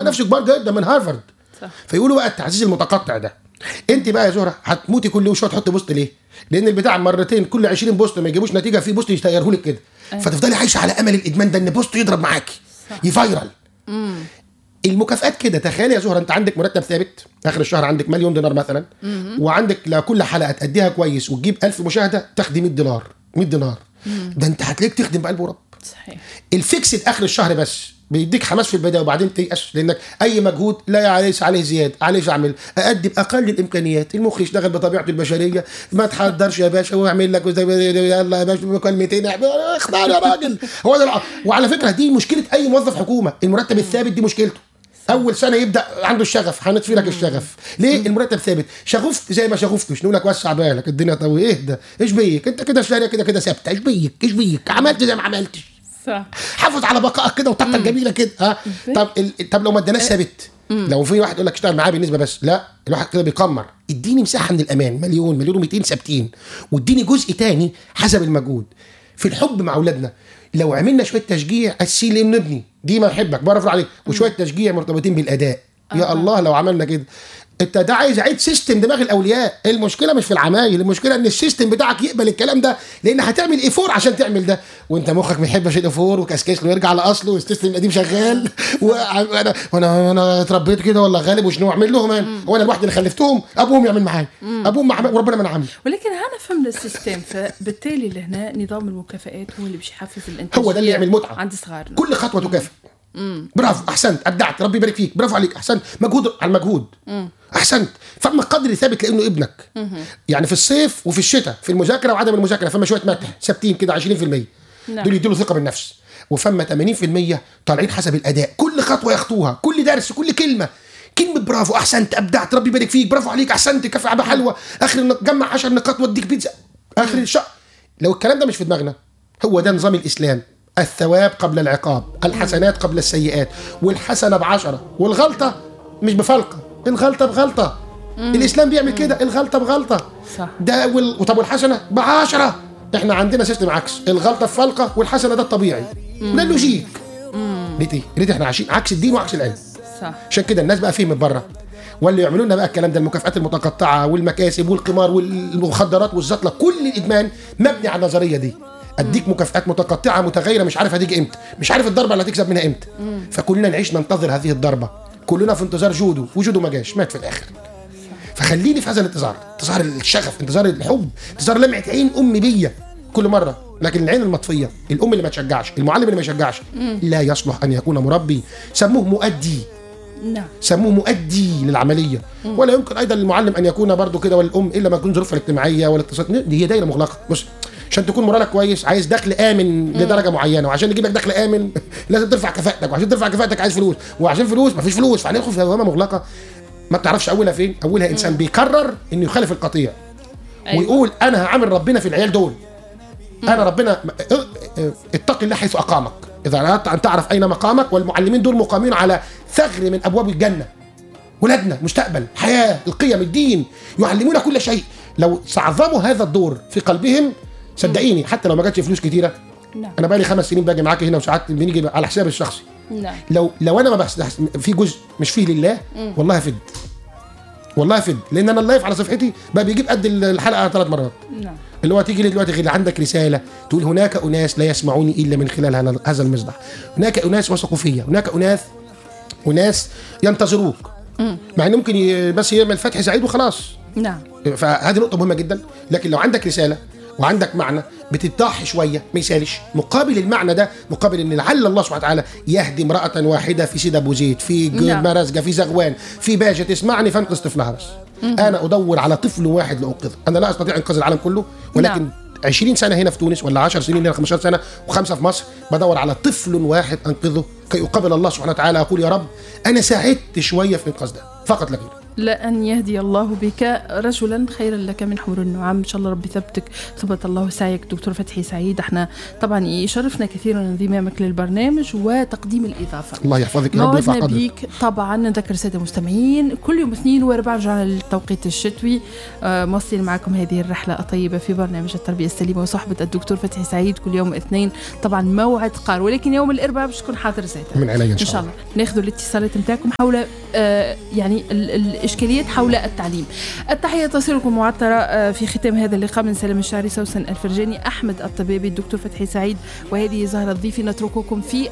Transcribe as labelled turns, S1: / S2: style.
S1: نفسه كبار جدا من هارفارد
S2: صح.
S1: فيقولوا بقى التعزيز المتقطع ده انت بقى يا زهره هتموتي كل شويه تحطي بوست ليه؟ لان البتاع مرتين كل 20 بوست ما يجيبوش نتيجه في بوست يطيره لك كده فتفضلي عايشه على امل الادمان ده ان بوست يضرب معاكي يفايرل المكافآت كده تخيلي يا زهره انت عندك مرتب ثابت اخر الشهر عندك مليون دينار مثلا وعندك لكل حلقه تأديها كويس وتجيب 1000 مشاهده تاخدي 100 دولار 100 دينار ده انت هتلاقيك تخدم بقلب ورب
S2: صحيح
S1: الفيكسد اخر الشهر بس بيديك حماس في البدايه وبعدين تيأس لانك اي مجهود لا ليس عليه زياده عليه اعمل اقدم اقل الامكانيات المخ يشتغل بطبيعته البشريه ما تحضرش يا باشا واعمل لك وزي- يلا يا باشا مكالمتين اعمل- اختار يا راجل هو ده الع- وعلى فكره دي مشكله اي موظف حكومه المرتب الثابت دي مشكلته اول سنه يبدا عنده الشغف هنطفي لك الشغف ليه المرتب ثابت شغفت زي ما شغفتش نقول لك وسع بالك الدنيا طوي اهدى ايش بيك انت كده شاريه كده كده ثابته ايش بيك ايش بيك عملت زي ما عملتش
S2: صح
S1: حافظ على بقائك كده وطاقتك جميله كده ها طب ال... طب لو ما اداناش ثابت لو في واحد يقول لك اشتغل معاه بالنسبه بس لا الواحد كده بيقمر اديني مساحه من الامان مليون مليون و200 ثابتين واديني جزء تاني حسب المجهود في الحب مع اولادنا لو عملنا شويه تشجيع اسيل لان نبني دي ما احبك بعرف عليك وشويه تشجيع مرتبطين بالاداء يا الله لو عملنا كده انت ده عايز عيد سيستم دماغ الاولياء المشكله مش في العمايل المشكله ان السيستم بتاعك يقبل الكلام ده لان هتعمل ايفور عشان تعمل ده وانت مخك ما يحبش الايفور وكسكس له ويرجع لاصله والسيستم القديم شغال وانا وانا انا اتربيت كده ولا غالب وشنو اعمل لهم انا هو انا لوحدي اللي خلفتهم ابوهم يعمل معايا ابوهم مع وربنا ما نعمل
S2: ولكن انا فهمنا السيستم فبالتالي لهنا نظام المكافآت هو اللي باش يحفز الانتاجيه
S1: هو ده اللي يعمل متعة.
S2: عند صغارنا
S1: كل خطوه تكافئ برافو احسنت ابدعت ربي يبارك فيك برافو عليك احسنت مجهود على المجهود احسنت فما قدر ثابت لانه ابنك يعني في الصيف وفي الشتاء في المذاكره وعدم المذاكره فما شويه مدح ثابتين كده 20%
S2: نعم.
S1: دول يديله ثقه بالنفس وفما 80% طالعين حسب الاداء كل خطوه يخطوها كل درس كل كلمه كلمة برافو احسنت ابدعت ربي يبارك فيك برافو عليك احسنت كفى على حلوه اخر النق- جمع 10 نقاط واديك بيتزا اخر الشهر لو الكلام ده مش في دماغنا هو ده نظام الاسلام الثواب قبل العقاب الحسنات قبل السيئات والحسنه بعشرة والغلطه مش بفلقه الغلطه بغلطه الاسلام بيعمل كده الغلطه بغلطه
S2: صح.
S1: ده وال... طب والحسنه بعشرة احنا عندنا سيستم عكس الغلطه بفلقه والحسنه ده الطبيعي ده اللوجيك ليه إيه؟ ليه احنا عايشين عكس الدين وعكس العلم
S2: صح
S1: عشان كده الناس بقى فهمت بره واللي يعملوا لنا بقى الكلام ده المكافآت المتقطعه والمكاسب والقمار والمخدرات والزطله كل الادمان مبني على النظريه دي اديك مكافآت متقطعه متغيره مش عارف هتيجي امتى مش عارف الضربه اللي هتكسب منها امتى فكلنا نعيش ننتظر هذه الضربه كلنا في انتظار جودو وجودو ما جاش مات في الاخر فخليني في هذا الانتظار انتظار الشغف انتظار الحب انتظار لمعه عين امي بيا كل مره لكن العين المطفيه الام اللي ما تشجعش المعلم اللي ما يشجعش لا يصلح ان يكون مربي سموه مؤدي
S2: نعم
S1: سموه مؤدي للعمليه ولا يمكن ايضا للمعلم ان يكون برضه كده والام الا ما تكون ظروفها الاجتماعيه والاقتصاديه دي هي دايره مغلقه بص عشان تكون مرالك كويس عايز دخل امن لدرجه معينه وعشان يجيب لك دخل امن لازم ترفع كفاءتك وعشان ترفع كفاءتك عايز فلوس وعشان فلوس مفيش فلوس فهندخل في دوامه مغلقه ما بتعرفش اولها فين اولها انسان بيقرر انه يخالف القطيع
S2: أيوة.
S1: ويقول انا هعامل ربنا في العيال دول انا ربنا اه- اه- اتق الله حيث اقامك اذا اردت ان تعرف اين مقامك والمعلمين دول مقامين على ثغر من ابواب الجنه ولادنا مستقبل حياه القيم الدين يعلمون كل شيء لو استعظموا هذا الدور في قلبهم صدقيني حتى لو ما جاتش فلوس كتيره
S2: نعم
S1: انا بقالي خمس سنين باجي معاك هنا وساعات بنيجي على حسابي الشخصي
S2: نعم
S1: لو لو انا ما بحس في جزء مش فيه لله والله افد والله افد لان انا اللايف على صفحتي بقى بيجيب قد الحلقه ثلاث مرات
S2: نعم
S1: اللي هو تيجي لي دلوقتي غير عندك رساله تقول هناك اناس لا يسمعوني الا من خلال هذا- هذا المصدح هناك اناس وثقوا فيا هناك اناس اناس ينتظروك مع انه ممكن ي- بس يعمل فتح سعيد وخلاص
S2: نعم
S1: فهذه نقطه مهمه جدا لكن لو عندك رساله وعندك معنى بتضحي شويه ما يسالش مقابل المعنى ده مقابل ان لعل الله سبحانه وتعالى يهدي امراه واحده في سيد ابو زيد في ج-
S2: نعم.
S1: مرزقه في زغوان في باجه تسمعني فانقذ طفلها بس انا ادور على طفل واحد لانقذه انا لا استطيع انقاذ العالم كله ولكن
S2: نعم.
S1: 20 سنه هنا في تونس ولا 10 سنين هنا 15 سنه وخمسه في مصر بدور على طفل واحد انقذه كي اقابل الله سبحانه وتعالى اقول يا رب انا ساعدت شويه في انقاذ ده فقط لا غير
S2: لأن يهدي الله بك رجلا خيرا لك من حور النعم إن شاء الله ربي ثبتك ثبت الله سعيك دكتور فتحي سعيد احنا طبعا يشرفنا كثيرا انضمامك للبرنامج وتقديم الإضافة
S1: الله يحفظك يا رب يرفع
S2: موعدنا
S1: قدرك
S2: بيك طبعا نذكر الساده المستمعين كل يوم اثنين واربعاء رجعنا للتوقيت الشتوي آه، مواصلين معكم هذه الرحله الطيبه في برنامج التربيه السليمه وصحبه الدكتور فتحي سعيد كل يوم اثنين طبعا موعد قار ولكن يوم الاربعاء باش تكون حاضر زيتا
S1: من عينيا ان
S2: ان
S1: شاء
S2: شاء
S1: الله
S2: الله ناخذ الاتصالات نتاعكم حول آه، يعني ال- الاشكاليات حول التعليم التحيه تصلكم معطره آه، في ختام هذا اللقاء من سلام الشعري سوسن الفرجاني احمد الطبيبي الدكتور فتحي سعيد وهذه زهره الضيفي نترككم في